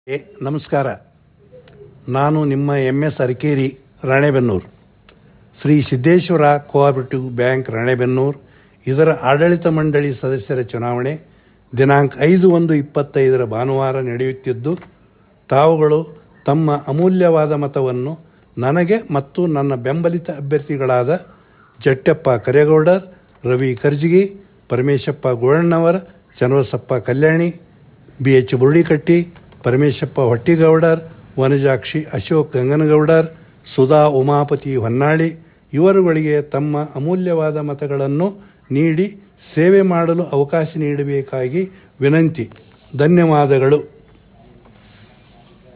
ಏ, ನಮಸ್ಕಾರ ನಾನು ನಿಮ್ಮ M S Arakeri Ranebennur Shri Siddeshwara cooperative bank Ranebennur ಇದರ ಆಡಳಿತ ಮಂಡಳಿ ಸದಸ್ಯರ ಚುನಾವಣೆ ದಿನಾಂಕ ಐದು ಒಂದು ಇಪ್ಪತ್ತೈದರ ಭಾನುವಾರ ನಡೆಯುತ್ತಿದ್ದು ತಾವುಗಳು ತಮ್ಮ ಅಮೂಲ್ಯವಾದ ಮತವನ್ನು ನನಗೆ ಮತ್ತು ನನ್ನ ಬೆಂಬಲಿತ ಅಭ್ಯರ್ಥಿಗಳಾದ ಜಟ್ಟಪ್ಪ ಕರೇಗೌಡರ್ ರವಿ ಕರ್ಜಿಗಿ ಪರಮೇಶಪ್ಪ ಗೋಳಣ್ಣವರ ಚನ್ನಬಸಪ್ಪ ಕಲ್ಯಾಣಿ ಬಿ ಎಚ್ ಬುರುಡಿಕಟ್ಟಿ ಪರಮೇಶಪ್ಪ ಹೊಟ್ಟಿಗೌಡರ್ ವನಜಾಕ್ಷಿ ಅಶೋಕ್ ಗಂಗನಗೌಡರ್ ಸುಧಾ ಉಮಾಪತಿ ಹೊನ್ನಾಳಿ ಇವರುಗಳಿಗೆ ತಮ್ಮ ಅಮೂಲ್ಯವಾದ ಮತಗಳನ್ನು ನೀಡಿ ಸೇವೆ ಮಾಡಲು ಅವಕಾಶ ನೀಡಬೇಕಾಗಿ ವಿನಂತಿ ಧನ್ಯವಾದಗಳು